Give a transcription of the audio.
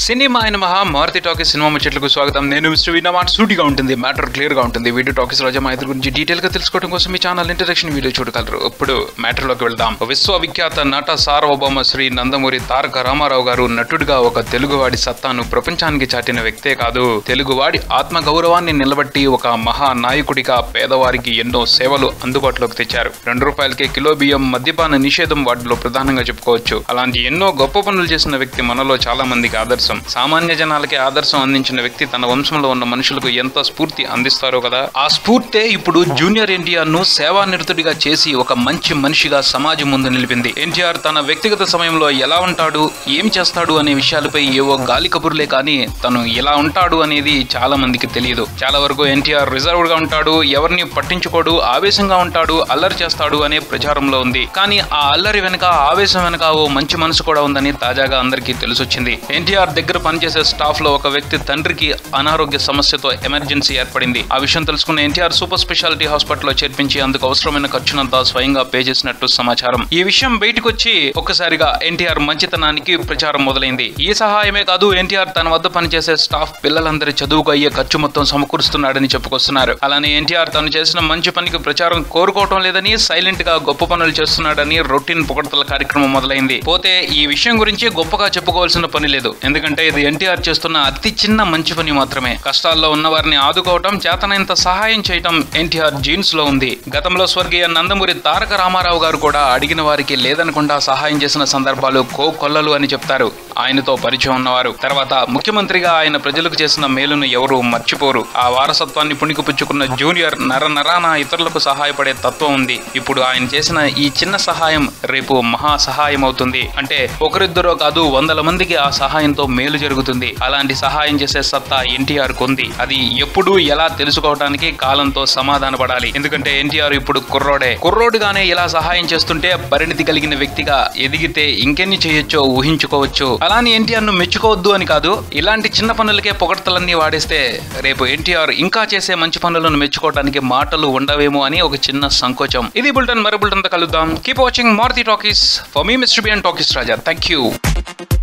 cinema అయిన మహా Maruti talkies cinema ముచ్చట్లకు స్వాగతం నేను మిస్టర్ వినా మాట సూటిగా ఉంటుంది మ్యాటర్ క్లియర్ గా ఉంటుంది వీడియో టాకీస్ రోజా మా ఇద్దరు గురించి డీటెయిల్ గా తెలుసుకోవడం కోసం మీ ఛానల్ ఇంట్రడక్షన్ వీడియో చూడగలరు ఇప్పుడు మ్యాటర్ లోకి వెళ్దాం విశ్వవిఖ్యాత నట సార్వభౌమ శ్రీ నందమూరి తారక రామారావు గారు నటుడిగా ఒక తెలుగువాడి సత్తాను ప్రపంచానికి చాటిన వ్యక్తే కాదు తెలుగువాడి ఆత్మ గౌరవాన్ని నిలబట్టి ఒక మహా నాయకుడిగా పేదవారికి ఎన్నో సేవలు అందుబాటులోకి తెచ్చారు రెండు రూపాయలకే కిలో బియ్యం మద్యపాన నిషేధం వాటిలో ప్రధానంగా చెప్పుకోవచ్చు అలాంటి ఎన్నో గొప్ప పనులు చేసిన వ్యక్తి మనలో చాలా మందికి ఆదర్శం సామాన్య జనాలకి ఆదర్శం అందించిన వ్యక్తి తన వంశంలో ఉన్న మనుషులకు ఎంత స్ఫూర్తి అందిస్తారో కదా ఆ స్ఫూర్తే ఇప్పుడు జూనియర్ ఎన్టీఆర్ ను సేవానిరతుడిగా చేసి ఒక మంచి మనిషిగా సమాజం ముందు నిలిపింది ఎన్టీఆర్ తన వ్యక్తిగత సమయంలో ఎలా ఉంటాడు ఏం చేస్తాడు అనే విషయాలపై ఏవో గాలి కబుర్లే కానీ తను ఎలా ఉంటాడు అనేది చాలా మందికి తెలియదు చాలా వరకు ఎన్టీఆర్ రిజర్వ్డ్ గా ఉంటాడు ఎవరిని పట్టించుకోడు ఆవేశంగా ఉంటాడు అల్లరి చేస్తాడు అనే ప్రచారంలో ఉంది కానీ ఆ అల్లరి వెనుక ఆవేశం వెనుక ఓ మంచి మనసు కూడా ఉందని తాజాగా అందరికీ తెలిసొచ్చింది ఎన్టీఆర్ దగ్గర పనిచేసే స్టాఫ్ లో ఒక వ్యక్తి తండ్రికి అనారోగ్య సమస్యతో ఎమర్జెన్సీ ఏర్పడింది ఆ విషయం తెలుసుకున్న ఎన్టీఆర్ సూపర్ స్పెషాలిటీ హాస్పిటల్లో చేర్పించి అందుకు అవసరమైన ఖర్చునంతా స్వయంగా పే చేసినట్టు సమాచారం ఈ విషయం బయటకు వచ్చి ఒక్కసారిగా ఎన్టీఆర్ మంచితనానికి ప్రచారం మొదలైంది ఈ సహాయమే కాదు ఎన్టీఆర్ తన వద్ద పనిచేసే స్టాఫ్ పిల్లలందరి చదువుకు అయ్యే ఖర్చు మొత్తం సమకూరుస్తున్నాడని చెప్పుకొస్తున్నారు అలానే ఎన్టీఆర్ తను చేసిన మంచి పనికి ప్రచారం కోరుకోవటం లేదని సైలెంట్ గా గొప్ప పనులు చేస్తున్నాడని రొటీన్ పొగడతల కార్యక్రమం మొదలైంది పోతే ఈ విషయం గురించి గొప్పగా చెప్పుకోవాల్సిన పని లేదు ఎందుకంటే ఇది ఎన్టీఆర్ చేస్తున్న అతి చిన్న మంచి పని మాత్రమే కష్టాల్లో ఉన్న వారిని ఆదుకోవటం చేతనైనంత సహాయం చేయటం ఎన్టీఆర్ జీన్స్ లో ఉంది గతంలో స్వర్గీయ నందమూరి తారక రామారావు గారు కూడా అడిగిన వారికి లేదనకుండా సహాయం చేసిన సందర్భాలు కో కొల్లలు అని చెప్తారు ఆయనతో పరిచయం ఉన్నవారు తర్వాత ముఖ్యమంత్రిగా ఆయన ప్రజలకు చేసిన మేలును ఎవరు మర్చిపోరు ఆ వారసత్వాన్ని పుణికిపుచ్చుకున్న జూనియర్ నర నరాన ఇతరులకు సహాయపడే తత్వం ఉంది ఇప్పుడు ఆయన చేసిన ఈ చిన్న సహాయం రేపు మహా సహాయం అవుతుంది అంటే ఒకరిద్దరో కాదు వందల మందికి ఆ సహాయంతో మేలు జరుగుతుంది అలాంటి సహాయం చేసే సత్తా ఎన్టీఆర్ కొంది అది ఎప్పుడు ఎలా తెలుసుకోవడానికి కాలంతో సమాధాన పడాలి ఎందుకంటే ఎన్టీఆర్ ఇప్పుడు కుర్రోడే కుర్రోడుగానే ఇలా సహాయం చేస్తుంటే పరిణితి కలిగిన వ్యక్తిగా ఎదిగితే ఇంకెన్ని చేయొచ్చో ఊహించుకోవచ్చు అలాని ఎన్టీఆర్ ను మెచ్చుకోవద్దు అని కాదు ఇలాంటి చిన్న పనులకే పొగడ్తలన్నీ వాడేస్తే రేపు ఎన్టీఆర్ ఇంకా చేసే మంచి పనులను మెచ్చుకోవడానికి మాటలు ఉండవేమో అని ఒక చిన్న సంకోచం ఇది బుల్టన్ మరో బుల్టన్ తో కలుద్దాం keep watching Maruti talkies for me mister బియన్ టాకీస్ రాజా థ్యాంక్ యూ